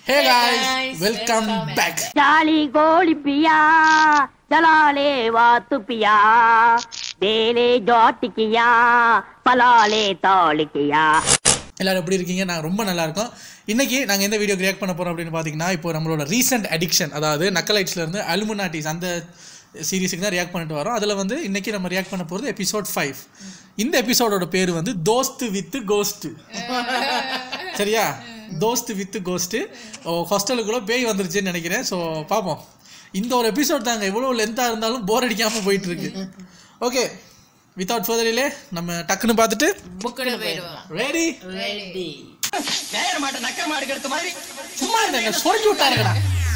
Hey guys welcome back जाली गोली पिया जलाले वातु पिया बेले जौट किया पलाले तौल किया எல்லாரும் எப்படி இருக்கீங்க நான் ரொம்ப நல்லா இருக்கோம் இன்னைக்கு நாங்கள் எந்த வீடியோ ரியாக்ட் பண்ண போகிறோம் அப்படின்னு பார்த்தீங்கன்னா இப்போ நம்மளோட ரீசெண்ட் அடிக்ஷன் அதாவது நக்கலைட்ஸ்ல இருந்து அலுமினாட்டிஸ் அந்த சீரிஸுக்கு தான் ரியாக்ட் பண்ணிட்டு வரோம் அதில் வந்து இன்னைக்கு நம்ம ரியாக்ட் பண்ண போகிறது எபிசோட் ஃபைவ் இந்த எபிசோடோட பேர் வந்து தோஸ்து வித் கோஸ்ட்டு சரியா தோஸ்து வித் கோஸ்ட்டு ஹாஸ்டலுக்குள்ளே பேய் வந்துருச்சுன்னு நினைக்கிறேன் ஸோ பார்ப்போம் இந்த ஒரு எபிசோட் தாங்க எவ்வளோ லென்த்தாக இருந்தாலும் போர் அடிக்காமல் போயிட்டு இருக்கு ஓகே வித்தவுட் ஃபர்தரிலே நம்ம டக்குன்னு பார்த்துட்டு புக்குன்னு போயிடுவோம் ரெடி ரெடி நேர மாட்ட நக்க மாடு கெடுத்த மாதிரி சும்மா இருந்தாங்க சொல்லி விட்டாருங்கடா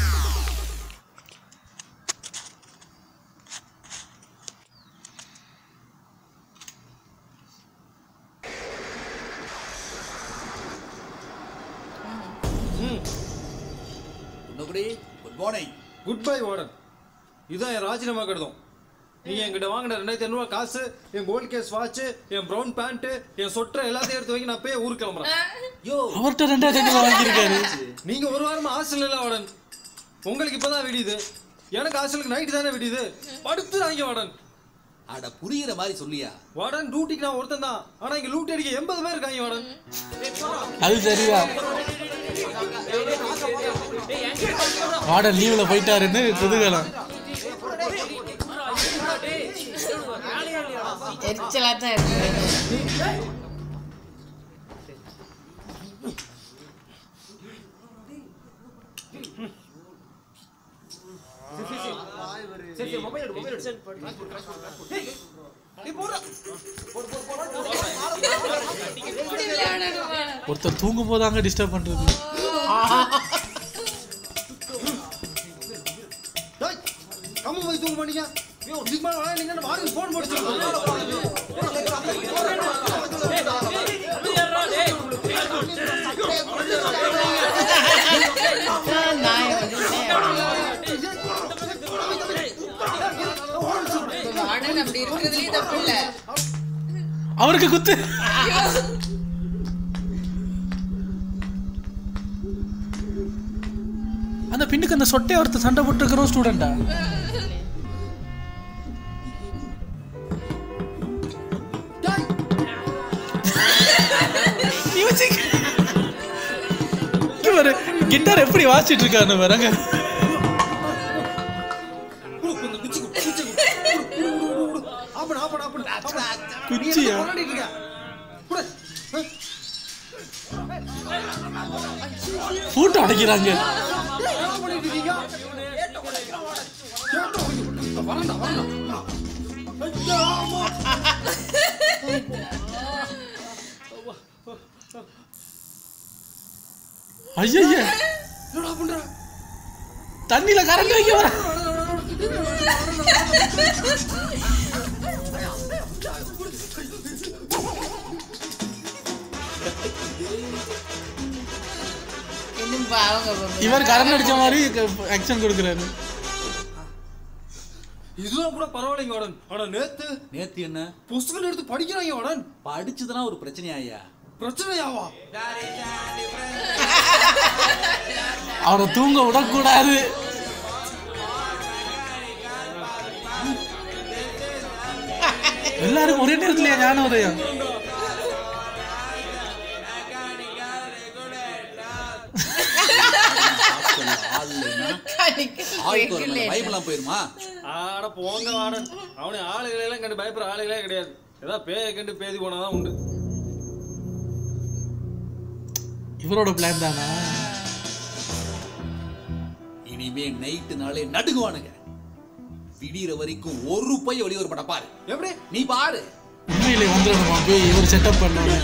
nobody good morning good bye warden இதுதான் என் ராஜினாமா கடிதம் நீங்க என்கிட்ட வாங்கின ரெண்டாயிரத்தி ஐநூறுவா காசு என் கோல்ட் கேஸ் வாட்ச் என் ப்ரௌன் பேண்ட் என் சொட்டர் எல்லாத்தையும் எடுத்து வைக்க நான் போய் ஊருக்கு கிளம்புறேன் யோ அவர்கிட்ட ரெண்டாயிரத்தி ஐநூறு வாங்கியிருக்காரு நீங்க ஒரு வாரமா ஹாஸ்டல் இல்ல வார்டன் உங்களுக்கு இப்பதான் விடியுது எனக்கு ஹாஸ்டலுக்கு நைட்டு தானே விடியுது படுத்து வாங்க வார்டன் அட புரியுற மாதிரி சொல்லியா வார்டன் டியூட்டிக்கு நான் ஒருத்தன் தான் ஆனா இங்க லூட் அடிக்க எண்பது பேர் இருக்காங்க வார்டன் அது சரிதான் வார்டன் லீவ்ல போயிட்டாருன்னு குதூகலம் எரிச்சலா தான் இருக்கு ஒருத்தர் தூங்கும் போதாங்க டிஸ்டர்ப் பண்றது டேய், கம்மு போய் தூங்க மாட்டீங்க ஐயோ, இதுக்கு மேல விளையாடுனீங்கன்னா வாங்க போன் போட்டு நான் வார்டன் அப்படி இருக்கிறதுலயே தப்பு இல்ல அவருக்கு குத்து அந்த பின்னுக்கு அந்த சொட்டை ஒருத்தர் சண்டை போட்டுருக்கிறோம் ஸ்டூடெண்டா ஒரு கிட்டார் எப்படி வாசிட்டு இருக்காரு வரங்க ஆப்பன் ஆப்பன் ஆப்பன் ஆப்பன் குச்சியா போராடிட்டு இருக்க குடு. பூட்டு அடைக்கிறாங்க என்ன பண்ணிட்டு இருக்கீங்க கேட்டோம். வரேன்டா, வரேன்டா. ஐயா, அம்மா. ஐயா என்னடா பண்ற தண்ணியில கரண்ட் வைக்க வர இன்னும் பாவங்க பாப்பா. இவர் கரண்ட் அடிச்ச மாதிரி ஆக்ஷன் கொடுக்குறாரு இதெல்லாம் கூட பரவாயில்லைங்க வாடன் ஆனா நேத்து நேத்து என்ன புஸ்தகம் எடுத்து படிக்கிறாங்க வாடன் படிச்சதுனா ஒரு பிரச்சனையாயா பிரச்சனையாவா அவரை தூங்க விடக்கூடாது எல்லாரும் ஒரே நேரத்துல ஞான உதயம் ஆள் இல்லைன்னா கணிக்கு ஆளுக்கு ஒரு வைக்கல. பயமெல்லாம் போயிருமா ஆட போங்க வாடன் அவனை ஆளுகளை எல்லாம் கண்டு பயப்படுற ஆளுகளே கிடையாது ஏதாவது பேயை கண்டு பேதி போனாதான் உண்டு இவரோட பிளான் தானா இனிமே நைட்டு நாளே நடுங்குவானுங்க விடிகிற வரைக்கும் ஒரு பைய வெளியே ஒரு படம் பாரு எப்படி நீ பாரு உண்மையிலே வந்துடணுமா போய் இவர் செட்டப் பண்ணணும்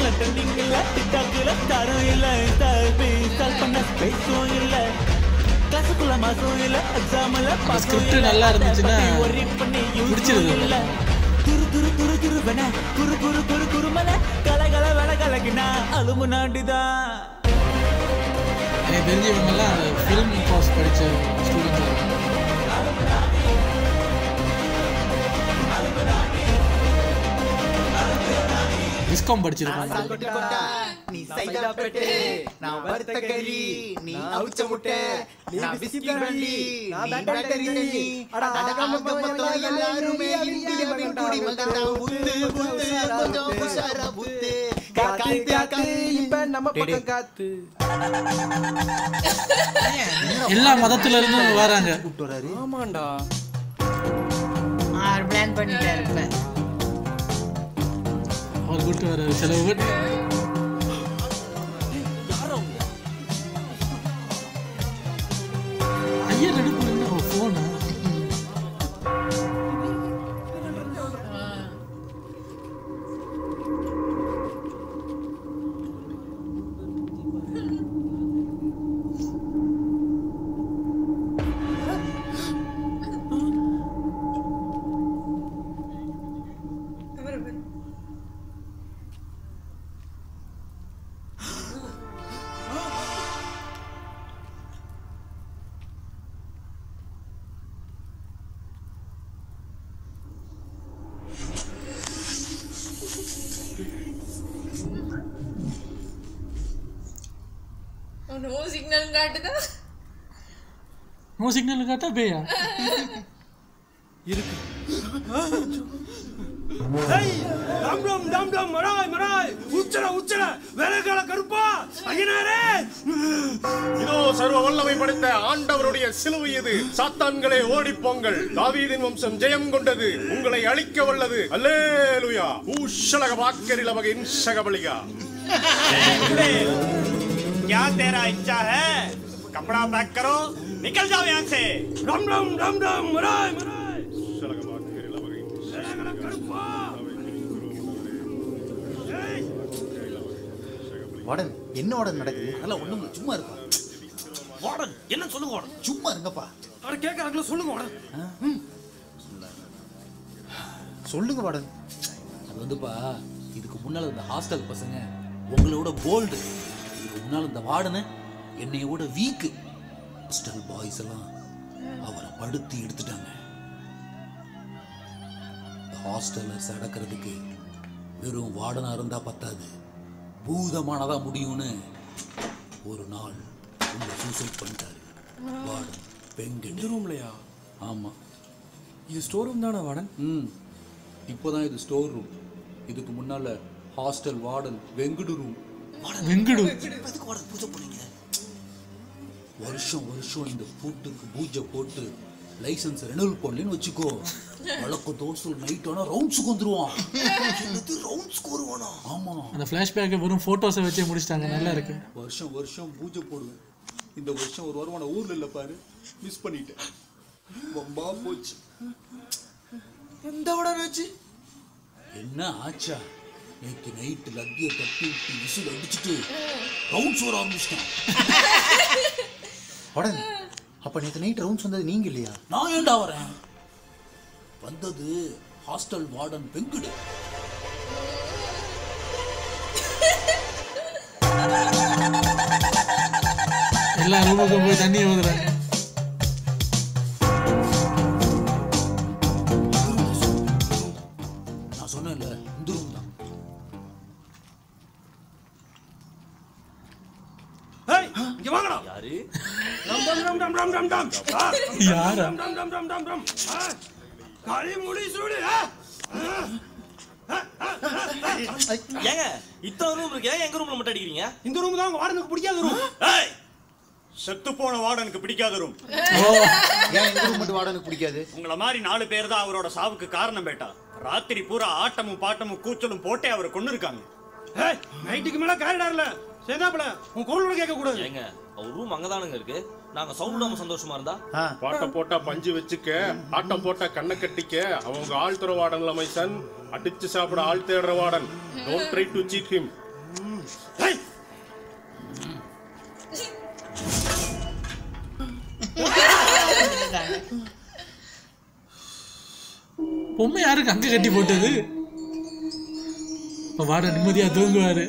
ஸ்கிரிப்ட் நல்லா இருந்துச்சுன்னா பிடிச்சிருது துரு துரு துரு துருவன குரு குரு குரு குருமன கலகல வள கலகினா அலுமுனாண்டிதான் எனக்கு தெரிஞ்சவங்கெல்லாம் அந்த ஃபிலிம் கோர்ஸ் படித்த ஸ்டூடெண்ட்ஸ் விஸ்காம் படிச்சிருக்காங்க நீ சைதாப்பேட்டு நான் வறுத்த கறி நீ அவிச்ச முட்டை நான் பிஸ்கி வண்டி நீ பேட்டரி தண்ணி அடகாம மொத்தம் எல்லாருமே இந்திய மகன் குடி மகன் தான் புத்து புத்து கொஞ்சம் உஷாரா புத்து காத்து காத்து இப்ப நம்ம பக்கம் காத்து எல்லா மதத்துல இருந்தும் வராங்க கூப்பிட்டு வராரு ஆமாண்டா ஆறு பிளான் பண்ணிட்டாரு இப்ப அவர் கூட்டு வர செலவு பேர் ஐயர் எடுப்பு போனா நோ சிக்னல் காட்டுதா நோ சிக்னல் காட்டா பேயா டம் டம் டம் டம் மராய் மராய் உச்சர உச்சர வேலைக்கால கருப்பா ஐயனாரே இதோ சர்வ வல்லமை படைத்த ஆண்டவருடைய சிலுவை இது சாத்தான்களே ஓடிப் போங்கள் தாவீதின் வம்சம் ஜெயம் கொண்டது உங்களை அழிக்க வல்லது அல்லேலுயா ஊஷலக வாக்கரில வகை இன்சகபலிகா क्या तेरा इच्छा है कपड़ा पैक करो निकल जाओ यहाँ से டம் டம் டம் டம் மராய் மராய் ஊஷலக வாக்கரில வகை வேலைக்கால கருப்பா வார்டன் என்ன வார்டன் நடக்குது அதெல்லாம் ஒண்ணும் இல்ல, சும்மா இருக்கும் वार्डन என்ன சொல்லுங்க वार्डन சும்மா இருங்கப்பா அட கேக்குறாங்களா சொல்லுங்க வாடா சொல்லுங்க வார்டன் அது வந்துப்பா இதுக்கு முன்னால இந்த ஹாஸ்டல் பசங்க உங்களோட போல்டு இதுக்கு முன்னால இந்த வார்டனு என்னையோட வீக்கு ஹாஸ்டல் பாய்ஸ் எல்லாம் அவரை படுத்தி எடுத்துட்டாங்க இந்த ஹாஸ்டலர்ஸ் அடக்கிறதுக்கு வெறும் வார்டனா இருந்தா பத்தாது பூதமானதா முடியும்னு ஒரு நாள் உங்களை சூசைட் பண்ணிட்டாரு வார்டன் பெங்கட் ரூம்லயா ஆமா இது ஸ்டோர் ரூம் தானே வார்டன் ம் இப்போதான் இது ஸ்டோர் ரூம் இதுக்கு முன்னால hostel warden Vengudu room Vengudu எதுக்கு வார்டன் பூஜை பண்ணீங்க வருஷம் வருஷம் இந்த பூட்டுக்கு பூஜை போட்டு லைசன்ஸ் ரெனுவல் பண்ணலன்னு வச்சுக்கோ வழக்கம் தோசல் நைட் ஆனா ரவுண்ட்ஸுக்கு வந்துருவான் என்னது ரவுண்ட்ஸ்க்கு வருவானா ஆமா அந்த ஃப்ளாஷ்பேக்கை வெறும் ஃபோட்டோஸை வச்சே முடிச்சிட்டாங்க நல்லா இருக்கு வருஷம் வருஷம் பூஜை போடுவேன் இந்த வருஷம் ஒரு வாரம் நான் ஊர்ல இல்ல பாரு மிஸ் பண்ணிட்டேன் ரொம்ப போச்சு எந்த வார்டன் ஆச்சு என்ன ஆச்சா நேற்று நைட்டு லத்திய தட்டி விட்டு விசில் அடிச்சுட்டு ரவுண்ட்ஸ் வர ஆரம்பிச்சிட்டேன் வார்டன் அப்ப நேத்து நைட் ரவுண்ட்ஸ் வந்தது நீங்க இல்லையா நான் ஏன்டா வரேன் வந்தது ஹாஸ்டல் வார்டன் வெங்குடு எல்லா ரூமுக்கும் போய் தண்ணி ஊதுறாங்க நான் சொன்னேன்ல இந்த ரூம் தான் ஏய் இங்க வாங்கடா யாரு டம் டம் டம் டம் டம் டம் ஆ, யாரா டம் டம் டம் டம் டம் டம் ஆ, களி முடி சுடு ஆ. ஏங்க இத்தனை ரூம் இருக்கு ஏன் எங்க ரூம்ல மட்டும் அடிக்கிறீங்க இந்த ரூம் தான் வார்டனுக்கு பிடிக்காத ரூம் ஏய் செத்து போன வார்டனுக்கு பிடிக்காத ரூம் ஏன் எங்க ரூம் மட்டும் வார்டனுக்கு பிடிக்காது உங்கள மாதிரி நாலு பேர் தான் அவரோட சாவுக்கு காரணம் பேட்டா ராத்திரி பூரா ஆட்டமும் பாட்டமும் கூச்சலும் போட்டே அவரை கொண்டு இருக்காங்க ஏய் நைட்டுக்கு மேல காரிடார்ல சேதாப்புல உன் குரலோட கேட்க கூடாது ஏங்க அவர் ரூம் அங்கதானுங்க இருக்கு நாங்க சவுண்ட் இல்லாம சந்தோஷமா இருந்தா பாட்ட போட்டா பஞ்சு வச்சுக்க ஆட்டம் போட்டா கண்ணை கட்டிக்க அவங்க ஆள் தர வார்டன் மைசன் அடிச்சு சாப்பிட ஆள் தேடுற warden don't try to cheat him ஏய் பொம்மை யாருக்கு அங்க கட்டி போட்டது இப்போ வாட நிம்மதியா தூங்குவாரு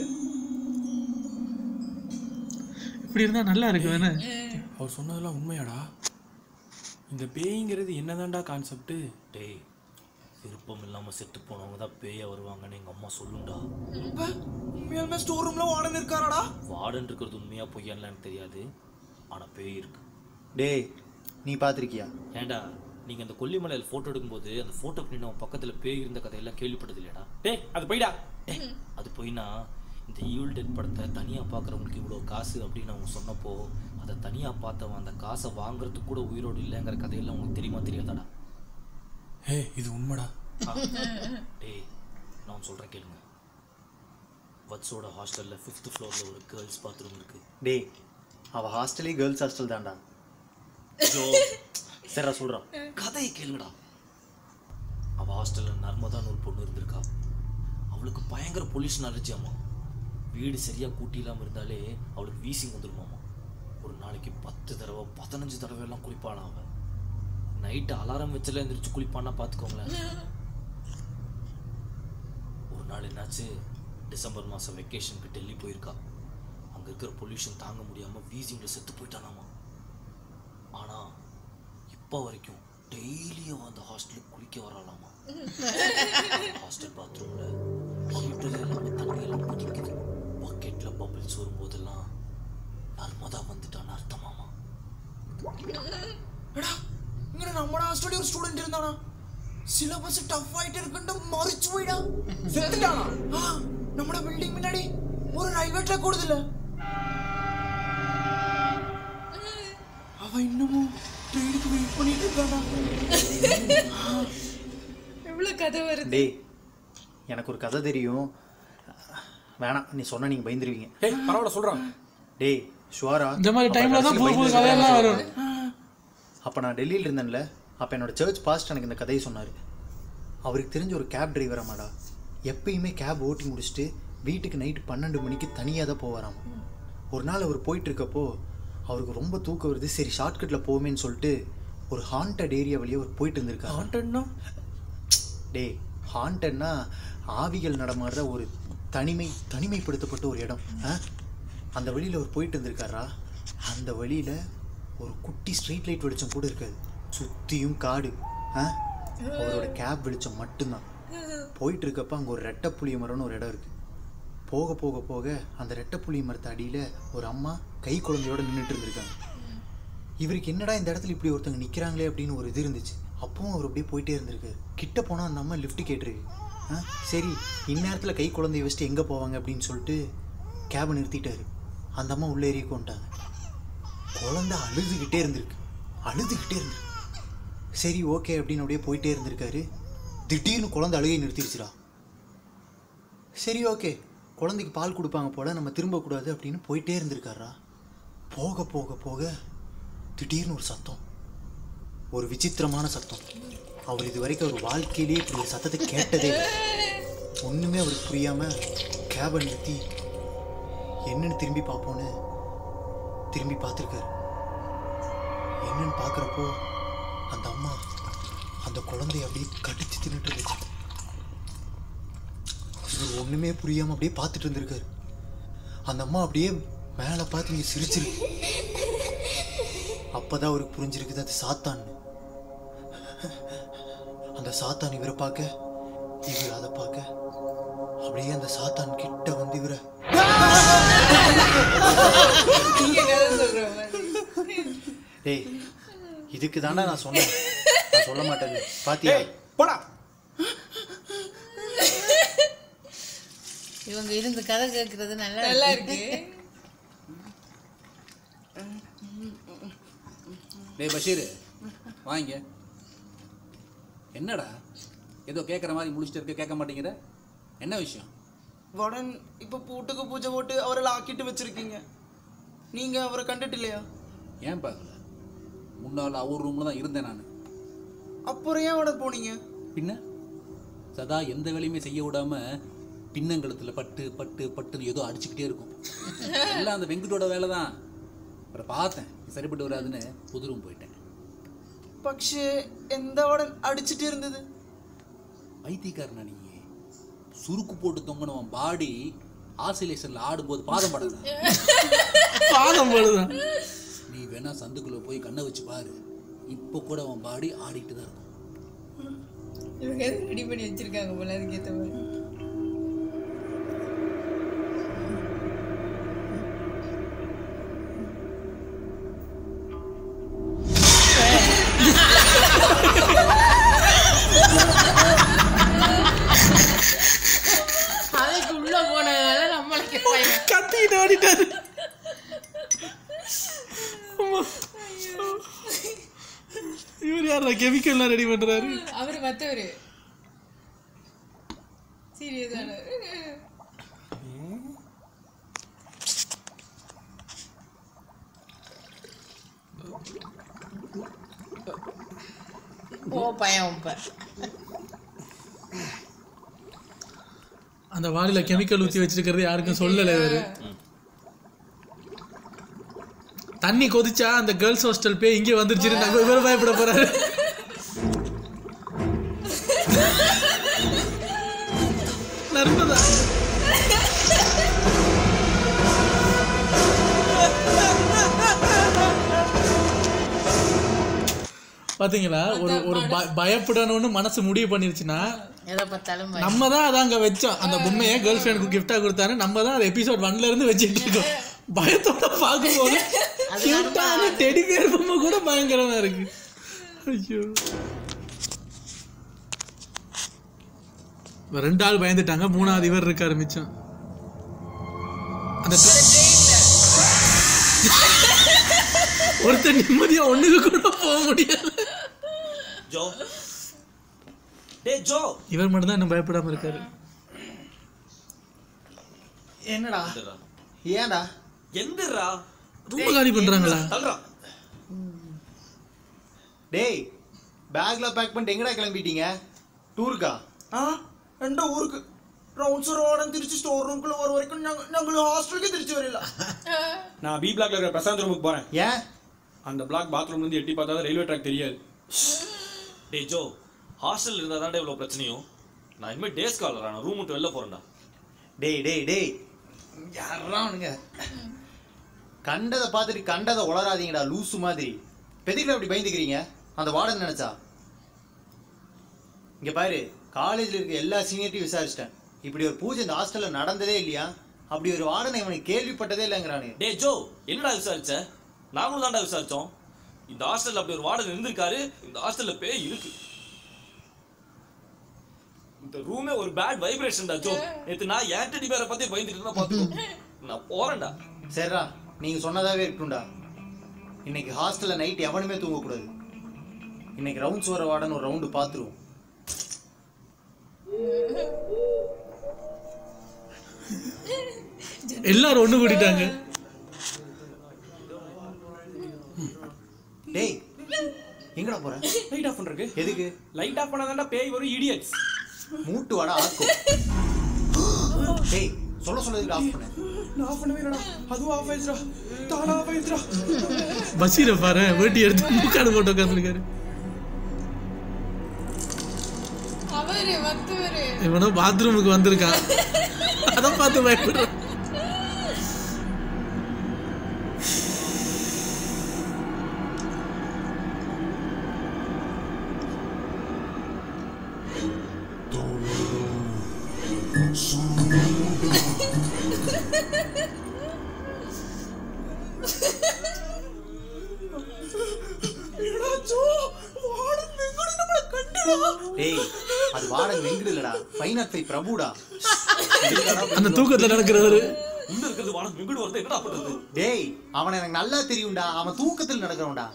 இப்படி இருந்தா நல்லா இருக்கு வேணா அவர் சொன்னதெல்லாம் உண்மையாடா இந்த பேய்ங்கிறது என்னதான்டா கான்செப்ட் டேய் விருப்பம் இல்லாம செத்து போனவங்க தான் பேய வருவாங்கன்னு எங்க அம்மா சொல்லுண்டா உண்மையாலுமே ஸ்டோர் ரூம்ல வார்டன் இருக்காராடா வார்டன் இருக்கிறது உண்மையா பொய்யான்னு எனக்கு தெரியாது ஆனா பேய் இருக்கு டேய் நீ பார்த்துருக்கியா ஏன்டா நீங்க அந்த கொல்லிமலையில் போட்டோ எடுக்கும்போது அந்த போட்டோ பின்னாடி அவன் பக்கத்துல பேய் இருந்த கதையெல்லாம் கேள்விப்பட்டது இல்லையாடா டேய் அது போய்டா டேய், அது போயினா இந்த ஈவில் டெட் படத்தை தனியாக பார்க்குறவங்களுக்கு இவ்வளோ காசு அப்படின்னு அவங்க சொன்னப்போ அதை தனியாக பார்த்தவன் அந்த காசை வாங்குறதுக்கு கூட உயிரோடு இல்லைங்கிற கதையெல்லாம் உங்களுக்கு தெரியுமா தெரியாதாடா ஹே இது உண்மைடா ஆ. டேய் நான் சொல்கிறேன் கேளுங்க வட்ஸோட ஹாஸ்டலில் ஃபிஃப்த் ஃப்ளோரில் ஒரு கேர்ள்ஸ் பாத்ரூம் இருக்கு டேய் அவள் ஹாஸ்டலே கேர்ள்ஸ் ஹாஸ்டல் தான்டா ஜோ சரிடா சொல்கிறான் கதையை கேளுங்கடா அவ ஹாஸ்டலில் நர்மதான்னு ஒரு பொண்ணு இருந்திருக்கா அவளுக்கு பயங்கர பொல்யூஷன் அலர்ஜி அம்மா வீடு சரியாக கூட்டி இல்லாமல் இருந்தாலே அவளுக்கு வீசிங் வந்துருமாமா ஒரு நாளைக்கு பத்து தடவை பதினஞ்சு தடவை எல்லாம் குளிப்பானா அவன் நைட்டு அலாரம் வச்சுல எந்திரிச்சு குளிப்பான்னா பார்த்துக்கோங்களேன் ஒரு நாள் என்னாச்சு டிசம்பர் மாதம் வெக்கேஷனுக்கு டெல்லி போயிருக்கா அங்கே இருக்கிற பொல்யூஷன் தாங்க முடியாமல் வீசிங்கில் செத்து போயிட்டானாமா ஆனால் இப்போ வரைக்கும் டெய்லியும் அந்த ஹாஸ்டலுக்கு குளிக்க வராலாமா ஹாஸ்டல் பாத்ரூம்ல ஹீட்டர் இல்லாம தண்ணி எல்லாம் கொதிக்குது பக்கெட்ல பபிள்ஸ் வரும்போதெல்லாம் நர்மதா வந்துட்டான்னு அர்த்தமாமா எடா இங்க நம்மட ஹாஸ்டல்ல ஒரு ஸ்டூடெண்ட் இருந்தானா சிலபஸ் டஃப் ஆயிட்டு இருக்குன்னு மறிச்சு போயிடா செத்துட்டானா ஆ, நம்மட பில்டிங் முன்னாடி ஒரு ரயில்வே ட்ராக் ஓடுதுல அவ இன்னமும் ட்ரெயினுக்கு வெயிட் பண்ணிட்டு இருக்காடா எவ்வளவு கதை வருது டேய் எனக்கு ஒரு கதை தெரியும் வேணாம் நீ சொன்னா நீங்க பயந்துருவீங்க டேய் பரவாயில்ல சொல்றான் டேய் ஷுவாரா இந்த மாதிரி டைம்ல தான் புது புது கதையெல்லாம் வரும் அப்போ நான் டெல்லியில் இருந்தேன்ல அப்போ என்னோட சர்ச் பாஸ்ட் எனக்கு இந்த கதையை சொன்னார் அவருக்கு தெரிஞ்ச ஒரு கேப் டிரைவராமாடா எப்பயுமே கேப் ஓட்டி முடிச்சுட்டு வீட்டுக்கு நைட்டு பன்னெண்டு மணிக்கு தனியாக தான் போவாராம் ஒரு நாள் அவர் போயிட்டு இருக்கப்போ அவருக்கு ரொம்ப தூக்கம் வருது சரி ஷார்ட்கட்டில் போவேன்னு சொல்லிட்டு ஒரு ஹாண்டட் ஏரியா வழியே அவர் போயிட்டு இருந்திருக்காரு ஹாண்டட்னா டேய் ஹாண்டட்னா ஆவிகள் நடமாடுற ஒரு தனிமை தனிமைப்படுத்தப்பட்ட ஒரு இடம் ஆ? அந்த வழியில் அவர் போயிட்டு இருந்திருக்காரா அந்த வழியில் ஒரு குட்டி ஸ்ட்ரீட் லைட் வெளிச்சம் கூட இருக்காது சுற்றியும் காடு ஆ? அவரோட கேப் வெளிச்சம் மட்டும்தான் போயிட்டு இருக்கப்ப அங்கே ஒரு ரெட்டை புளிய மரம்னு ஒரு இடம் இருக்குது போக போக போக அந்த ரெட்டை புளிய மரத்து அடியில் ஒரு அம்மா கை குழந்தையோட நின்றுட்டு இருந்திருக்காங்க இவருக்கு என்னடா இந்த இடத்துல இப்படி ஒருத்தங்க நிற்கிறாங்களே அப்படின்னு ஒரு இது இருந்துச்சு அப்பவும் அவர் அப்படியே போயிட்டே இருந்திருக்காரு கிட்ட போனால் அந்த அம்மா லிஃப்ட் கேட்டிருக்கு ஆ சரி இந்நேரத்தில் கை குழந்தைய வச்சுட்டு எங்கே போவாங்க அப்படின்னு சொல்லிட்டு கேபை நிறுத்திட்டாரு அந்த அம்மா உள்ளே ஏறி கொண்டாங்க குழந்தை அழுதுகிட்டே இருந்திருக்கு அழுதுகிட்டே இருந்திருக்கு சரி ஓகே அப்படின்னு அப்படியே போயிட்டே இருந்திருக்காரு திடீர்னு குழந்தை அழுகை நிறுத்திடுச்சுடா சரி ஓகே குழந்தைக்கு பால் கொடுப்பாங்க போல நம்ம திரும்பக்கூடாது அப்படின்னு போயிட்டே இருந்திருக்காரா போக போக போக திடீர்னு ஒரு சத்தம் ஒரு விசித்திரமான சத்தம் அவர் இது வரைக்கும் அவர் வாழ்க்கையிலேயே இப்படி ஒரு சத்தத்தை கேட்டதே இல்லை ஒன்றுமே அவருக்கு புரியாம கேபை நிறுத்தி என்னன்னு திரும்பி பார்ப்போன்னு திரும்பி பார்த்துருக்காரு என்னன்னு பார்க்குறப்போ அந்த அம்மா அந்த குழந்தைய அப்படியே கடிச்சு தின்னுட்டு இருந்துச்சு இவர் ஒண்ணுமே புரியாம அப்படியே பார்த்துட்டு இருந்திருக்காரு அந்த அம்மா அப்படியே மேலே பார்த்து இங்கே சிரிச்சிருக்கு அப்பதான் அவருக்கு புரிஞ்சிருக்குது அது சாத்தான்னு அந்த சாத்தான் இவரை பார்க்க இவர் அதை பார்க்க அப்படியே அந்த சாத்தான் கிட்ட வந்து இவரை நீங்க கதை சொல்ற மாதிரி டேய் இதுக்கு தானே நான் சொன்னேன் நான் சொல்ல மாட்டேன் பாத்தியா போடா இவங்க இருந்து கதை கேட்கறது நல்லா நல்லா இருக்கு டேய் பஷீர் வாங்க என்னடா ஏதோ கேட்குற மாதிரி முடிச்சுட்டு இருக்க கேட்க மாட்டேங்கிற என்ன விஷயம் வடன் இப்ப பூட்டுக்கு பூஜை போட்டு அவரை லாக்கிட்டு வச்சிருக்கீங்க நீங்க அவரை கண்டுட்டு இல்லையா ஏன் பார்க்கல முன்னால் அவர் ரூமில் தான் இருந்தேன் நான் அப்புறம் ஏன் வடன் போனீங்க பின்ன சதா எந்த வேலையுமே செய்ய விடாம பின்னங்கழுத்தில் பட்டு பட்டு பட்டுன்னு ஏதோ அடிச்சுக்கிட்டே இருக்கும் எல்லாம் அந்த வெங்கட்டோட வேலை தான் அப்புறம் பார்த்தேன் சரிப்பட்டு வராதுன்னு புது ரூம் போயிட்டேன் പക്ഷേ എന്താ വടൻ അടിച്ചിട്ട് ഇരുന്നത് பைத்தியக்காரனா நீ சுருக்கு போட்டு தொங்கினவன் பாடி ஆசிலேஷன்ல ஆடும்போது பாதம் படாத பாதம் படுதான் நீ வேணா சந்துக்குள்ள போய் கண்ணை வச்சு பாரு இப்போ கூட அவன் பாடி ஆடிட்டு தான் இருக்கும் இவங்க எதுவும் ரெடி பண்ணி வச்சிருக்காங்க போல அதுக்கேற்ற மாதிரி அதுக்கு உள்ள போனதால நம்மளுக்கு பயம் கத்திக்கிட்டு ஓடிட்டாரு அம்மா. இவர் யாரா கெமிக்கல்லாம் ரெடி பண்றாரு அவர் மத்தவரு சீரியஸான ஓ பயம் இப்ப அந்த வாளில கெமிக்கல் ஊத்தி வச்சிருக்கிறது யாருக்கும் சொல்லல இவரு தண்ணி கொதிச்சா அந்த கேர்ள்ஸ் ஹாஸ்டல் போய் இங்கே வந்துருச்சுன்னு நம்ம இவர் பயப்பட போறாரு நர்மதா பாத்தீங்களா ஒரு ஒரு ப- பயப்படணும்னு மனசு முடிவு பண்ணிருச்சுன்னா எதை பார்த்தாலும் பயம். நம்ம தான் அதை அங்க வச்சோம் அந்த பொம்மையை கேர்ள் ஃப்ரெண்டுக்கு கிஃப்டா கொடுத்தாரு நம்ம தான் அது எபிசோட் ஒன்ல இருந்து வச்சுட்டு இருக்கோம் பயத்தோட பார்க்கும்போது கியூட்டான டெடி பேர் பொம்மை கூட பயங்கரமா இருக்கு ஐயோ இப்ப ரெண்டு ஆள் பயந்துட்டாங்க மூணாவது இவர் இருக்காரு மிச்சம் அந்த ஒருத்தர் நிம்மதியா ஒண்ணுக்கு கூட போக முடியல ஜோ டே ஜோ இவர் மட்டும் தான் இன்னும் பயப்படாம இருக்காரு என்னடா எந்திரா. ஏன்டா எந்திரா ரொம்ப காலி பண்றாங்களா தள்ளுறா டேய் பேக்ல பேக் பண்ணிட்டு எங்கடா கிளம்பிட்டீங்க டூருக்கா ആ എന്റെ ഊർക്ക് റൗണ്ട്സ് റോഡൻ തിരിച്ച് സ്റ്റോർ റൂമിൽ ഒരു വரைக்கும் ഞങ്ങൾ ഞങ്ങൾ ഹോസ്റ്റലിലേക്ക് തിരിച്ചു വരില്ല நான் பி பிளாக்ல இருக்கிற பிரசாந்த் ரூமுக்கு போறேன் ஏன் அந்த பிளாக் பாத்ரூம்ல இருந்து எட்டி பார்த்தா ரயில்வே ட்ராக் தெரியாது டே ஜோ ஹாஸ்டல் இருந்தா தான்டா இவ்வளவு பிரச்சனையும் நான் இனிமேல் டேஸ் காலரா நான் ரூம் விட்டு வெளில போறேன்டா டேய் டேய் டேய் யாரா அவனுங்க கண்டதை பார்த்துட்டு கண்டதை உளராதீங்கடா லூசு மாதிரி பெதுக்கிட்ட அப்படி பயந்துக்கிறீங்க அந்த வார்டன் நினைச்சா இங்க பாரு காலேஜ்ல இருக்க எல்லா சீனியர்ட்டையும் விசாரிச்சிட்டேன் இப்படி ஒரு பூஜை இந்த ஹாஸ்டல்ல நடந்ததே இல்லையா அப்படி ஒரு வார்டனை இவனுக்கு கேள்விப்பட்டதே இல்லைங்கிறானு டே ஜோ என்னடா விசாரிச்ச நாங்களும் தான்டா விசாரிச்சோம் இந்த ஹாஸ்டல்ல அப்படி ஒரு வார்டன் இருந்திருக்காரு இந்த ஹாஸ்டல்ல பேய் இருக்கு இந்த ரூமே ஒரு பேட் வைப்ரேஷன்டா ஜோ நேத்து நான் ஏன் டெடி பேரை பத்தி பயந்துட்டு பாத்துக்கோ நான் போறேன்டா சரிடா நீங்க சொன்னதாவே இருக்கட்டும்டா இன்னைக்கு ஹாஸ்டல்ல நைட் எவனுமே தூங்கக்கூடாது இன்னைக்கு ரவுண்ட்ஸ் வர வார்டன் ஒரு ரவுண்டு பார்த்துருவோம் எல்லாரும் ஒண்ணு கூட்டிட்டாங்க டேய் எங்கடா போற லைட் ஆஃப் பண்றதுக்கு எதுக்கு லைட் ஆஃப் பண்ணாதான்டா பேய் வரும் இடியட்ஸ் மூட்டு வாடா ஆக்கும் டேய் சொல்ல சொல்ல ஆஃப் பண்ண நான் ஆஃப் பண்ணவே இல்லடா அதுவும் ஆஃப் ஆயிடுச்சுடா தானா ஆஃப் ஆயிடுச்சுடா பசீர பாரு வேட்டி எடுத்து மூக்காடு போட்டு உட்காந்துருக்காரு அவரு மத்தவரு இவனோ பாத்ரூமுக்கு வந்திருக்கான் அதை பார்த்து பயப்படுறான் டேய் அது வார்டன் வெங்கடு இல்லடா ஃபைவ் நாட் ஃபைவ் பிரபுடா அந்த தூக்கத்துல நடக்கிறவரு உள்ள இருக்கிறது வானம் வெங்குடு வரது என்னடா பண்றது டேய் அவனை எனக்கு நல்லா தெரியும்டா அவன் தூக்கத்தில் நடக்கிறவன்டா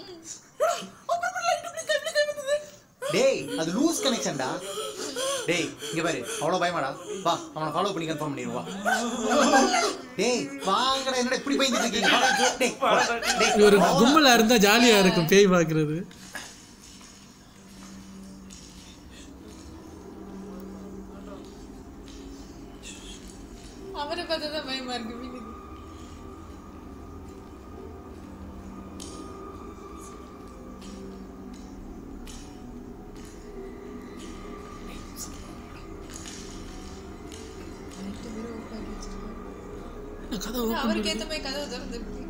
டேய் அது லூஸ் கனெக்ஷன்டா டேய் இங்க பாரு அவ்வளவு பயமாடா வா அவனை ஃபாலோ பண்ணி கன்ஃபார்ம் பண்ணிடுவா டேய் வாங்கடா என்னடா இப்படி பயந்துட்டு இருக்கீங்க வாடா, டேய், வாடா, டேய், இவர் வாடா. கும்பலா இருந்தா ஜாலியா இருக்கும் பேய் பாக்குறது அவரை பார்த்தா தான் பயமா இருக்கு வீட்டுக்கு கதவு அவருக்கு ஏத்த மாதிரி கதவு திறந்துருக்கு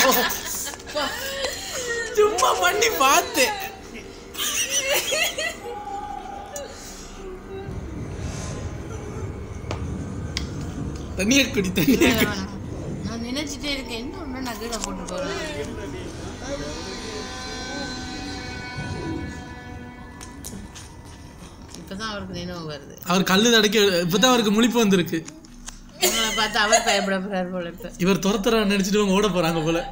சும்மா பண்ணி பார்த்தேன் தண்ணியை குடி தண்ணியை குடி நான் நினைச்சிட்டே இருக்கேன் என்ன ஒண்ணு நான் கீழே போட்டு போறேன் இப்பதான் அவருக்கு நினைவு வருது அவர் கல்லு தடைக்க இப்பதான் அவருக்கு முழிப்பு வந்திருக்கு உங்களை பார்த்து அவர் பயப்பட போறாரு போல இப்ப இவர் துரத்துறா நினைச்சிட்டு இவங்க ஓட போறாங்க போல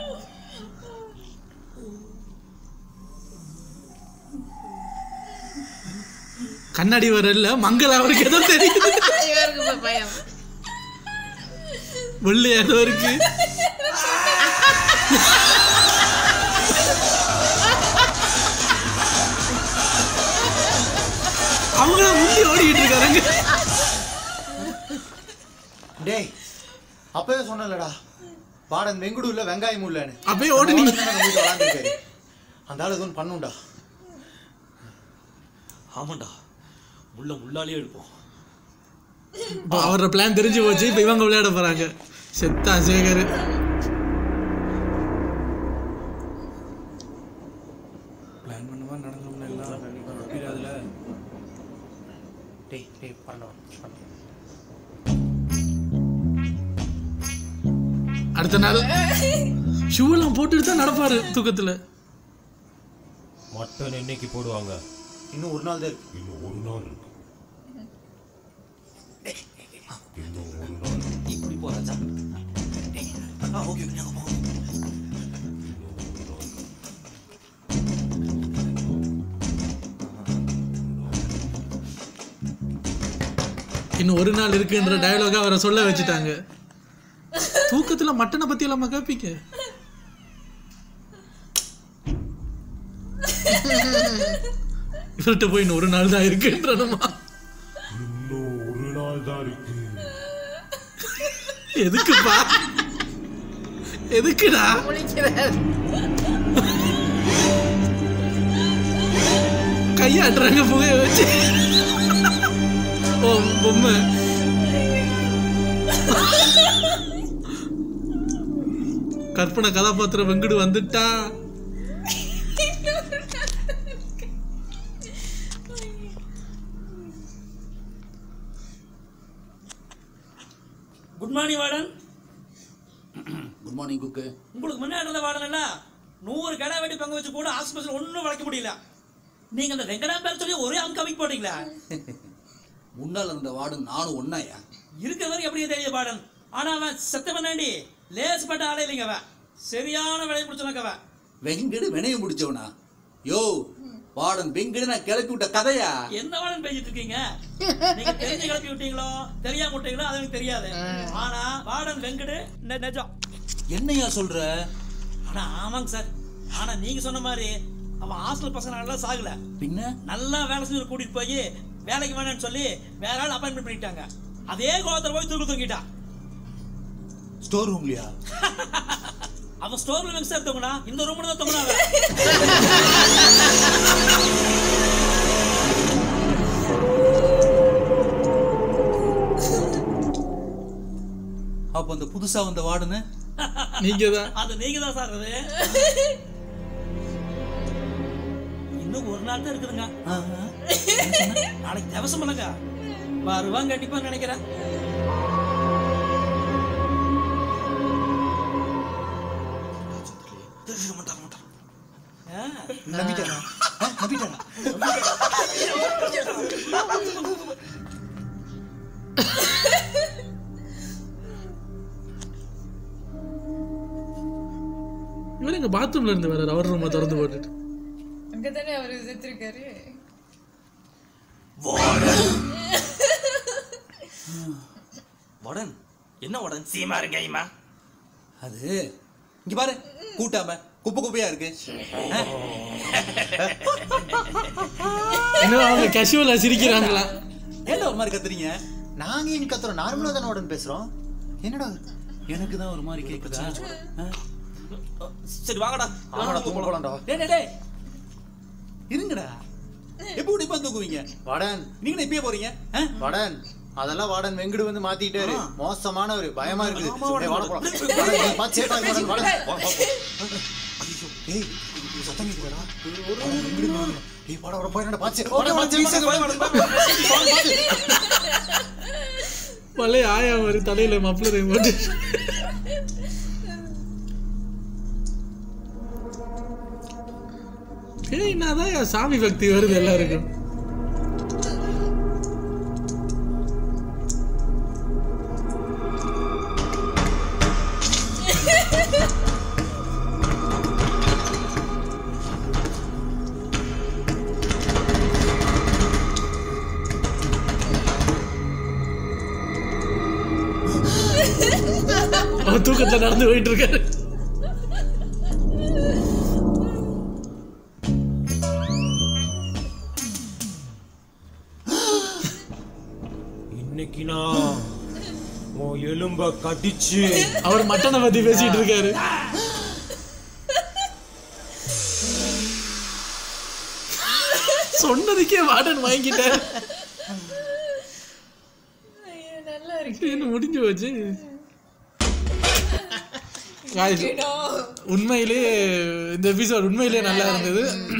கண்ணாடி வரல மங்கள அவருக்கு ஏதோ தெரியுது இவருக்கு இப்ப பயம் வெள்ளை ஏதோ இருக்கு அவங்கள முந்தி ஓடிக்கிட்டு இருக்காங்க டேய் அப்பவே சொன்னலடா பாடன் வெங்குடு இல்ல வெங்காயம் இல்லன்னு அப்பயே ஓடுனீங்க. விளாண்டுருக்காரு அந்த ஆளு எதுவும் பண்ணுண்டா ஆமாண்டா முள்ள முள்ளாலே எடுப்போம் இப்போ அவரோட பிளான் தெரிஞ்சு போச்சு இப்போ இவங்க விளையாட போறாங்க செத்தா சேகர் பிளான் பண்ண மாதிரி நடந்தோம்ல எல்லாம் புரியாதுல டேய் டேய் பண்ணோம் பண்ணோம் அடுத்த நாள் ஷூலாம் போட்டுட்டு தான் நடப்பாரு தூக்கத்துல மட்டன் என்னைக்கு போடுவாங்க இன்னும் ஒரு நாள் தான் இருக்கு இன்னும் ஒரு நாள் இருக்கு இன்னும் ஒரு நாள் இப்படி போறாச்சா ஓகே நாங்க போவோம் இன்னும் ஒரு நாள் இருக்குன்ற டயலாக அவரை சொல்ல வச்சுட்டாங்க தூக்கத்துல மட்டனை பத்தி எல்லாம் கேப்பீங்க இவர்கிட்ட போய் இன்னும் ஒரு நாள் தான் இருக்குன்றணுமா இன்னும் ஒரு நாள் தான் இருக்கு எதுக்குப்பா எதுக்குடா முழிக்கிறார் கையாட்டுறாங்க புகைய வச்சு ஓ பொம்மை கற்பனை கதாபாத்திரம் வெங்கடு வந்துட்டா good morning warden good morning cook உங்களுக்கு முன்னாடி இருந்த வார்டன் இல்ல நூறு கடை வெட்டி பங்கு வச்சு கூட ஆஸ்பத்திரி ஒன்றும் வளைக்க முடியல நீங்க அந்த வெங்கடா பேர் சொல்லி ஒரே அங்க கமிக் போட்டீங்களா முன்னால் இருந்த வார்டன் நானும் ஒன்னாயா இருக்கிற வரைக்கும் அப்படியே தெரியுது வார்டன் ஆனா அவன் செத்த பண்ணாண்டி லேசுப்பட்ட ஆளே இல்லைங்க அவன் சரியான விலை பிடிச்சவங்க அவன் வெங்கடு வினைய முடிச்சவனா யோ வார்டன் வெங்கடு நான் கிளப்பி விட்ட கதையா என்ன வார்டன் பேசிட்டு இருக்கீங்க நீங்க தெரிஞ்சு கிளப்பி விட்டீங்களோ தெரியாம விட்டீங்களோ அது எனக்கு தெரியாது ஆனா வார்டன் வெங்கடு நெ- நிஜம் என்னையா சொல்ற ஆனா ஆமாங்க சார் ஆனா நீங்க சொன்ன மாதிரி அவன் ஹாஸ்டல் பசங்க நல்லா சாகல பின்ன நல்லா வேலை செஞ்சு கூட்டிட்டு போய் வேலைக்கு வேணாம்னு சொல்லி வேற ஆள் அப்பாயின்மெண்ட் பண்ணிட்டாங்க அதே கோலத்துல போய் தூக்கு தூங்கிட்டான் ஸ்டோர் ரூம்லயா அவன் ஸ்டோர் ரூம் எங்க சார் தூங்கினா இந்த ரூம்ல தான் தூங்கினா அவன் அப்ப அந்த புதுசா வந்த வார்டனு நீங்க தான் அது நீங்க தான் சார் அது இன்னும் ஒரு நாள் தான் இருக்குதுங்க நாளைக்கு திவசம் இல்லைங்க வருவாங்க கண்டிப்பா நினைக்கிறேன் ஆ. நம்பிட்டானா ஆ, நம்பிட்டானா இவர் எங்க பாத்ரூம்ல இருந்து வர்றாரு அவர் ரூமை திறந்து போட்டுட்டு அங்கதானே அவரு செத்துருக்காரு உடன் என்ன உடன் சீமா இருக்கீமா அது இங்க பாரு கூட்டாம குப்பை குப்பையா இருக்கு ஆ? என்ன அவங்க கேஷுவலா சிரிக்கிறாங்களா என்ன ஒரு மாதிரி கத்துறீங்க நாங்க ஏன் கத்துறோம் நார்மலா தானே உடன் பேசுறோம் என்னடா எனக்கு தான் ஒரு மாதிரி கேக்குதா ஆ? சரி வாங்கடா ஆமாடா தூங்க போலாம்டா டேய் டேய், டேய் இருங்கடா எப்போ இப்ப தூக்குவீங்க வடன் நீங்க இப்பயே போறீங்க ஆ? வடன் அதெல்லாம் வார்டன் வெங்கடு வந்து மாத்திட்டாரு மோசமானவர் பயமா இருக்குது ஏய், வாடா போலாம். வாடா, நீ பார்த்து safe ஆ இரு, வாடா, வாடா. வா, வா, வா. ஐயோ, ஏய், சத்தம் கேக்குதுடா. வாடா, வெங்கடு வாடா. ஏய், வாடா, வாடா, போய் என்னடா, பார்த்து safe. வாடா, பார்த்து safe, வாடா, வாடா, வாடா. பழைய ஆயா மாதிரி தலையில மப்ளரை போட்டு ஏய் என்னதான் என் சாமி பக்தி வருது எல்லாருக்கும் அவர் தூக்கத்துல நடந்து போயிட்டு இருக்காரு இன்னைக்கு நான் உன் எலும்ப கடிச்சு அவர் மட்டனை பத்தி பேசிட்டு இருக்காரு சொன்னதுக்கே வார்டன் வாங்கிட்டேன் நல்லா இருக்கு என்ன முடிஞ்சு போச்சு Guys, உண்மையிலேயே இந்த எபிசோட் உண்மையிலேயே நல்லா இருந்தது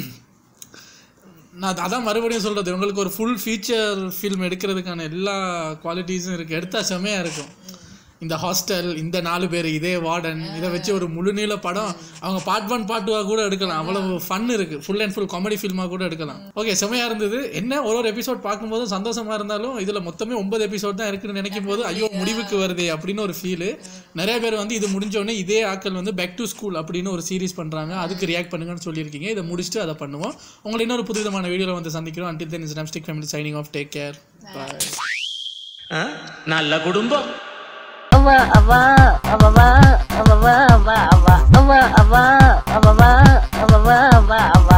நான் அதான் மறுபடியும் சொல்றது உங்களுக்கு ஒரு ஃபுல் ஃபீச்சர் ஃபில்ம் எடுக்கிறதுக்கான எல்லா குவாலிட்டிஸும் இருக்கு எடுத்தா செமையா இருக்கும் இந்த ஹாஸ்டல் இந்த நாலு பேர் இதே வார்டன் இதை வச்சு ஒரு முழுநீள படம் அவங்க பார்ட் ஒன் பார்ட் டூவாக கூட எடுக்கலாம் அவ்வளவு ஃபன் இருக்கு ஃபுல் அண்ட் ஃபுல் காமெடி ஃபில்மாக கூட எடுக்கலாம் ஓகே செமையா இருந்தது என்ன ஒரு ஒரு எபிசோட் பார்க்கும்போது சந்தோஷமா இருந்தாலும் இதுல மொத்தமே ஒன்பது எபிசோட் தான் இருக்குன்னு நினைக்கும் போது ஐயோ முடிவுக்கு வருதே அப்படின்னு ஒரு ஃபீல் நிறைய பேர் வந்து இது முடிஞ்ச உடனே இதே ஆட்கள் வந்து பேக் டு ஸ்கூல் அப்படின்னு ஒரு சீரிஸ் பண்றாங்க அதுக்கு ரியாக்ட் பண்ணுங்கன்னு சொல்லியிருக்கீங்க இதை முடிச்சுட்டு அதை பண்ணுவோம் உங்களை இன்னொரு புதுவிதமான வீடியோவில் வந்து சந்திக்கிறோம் அன்டில் தென் இஸ் நம்ஸ்டிக் family signing off take care bye நல்ல குடும்பம் அவ அவ அவ அவ அவ அவ அவ அவ அவ அவ அவ அவ அவ அவ அவ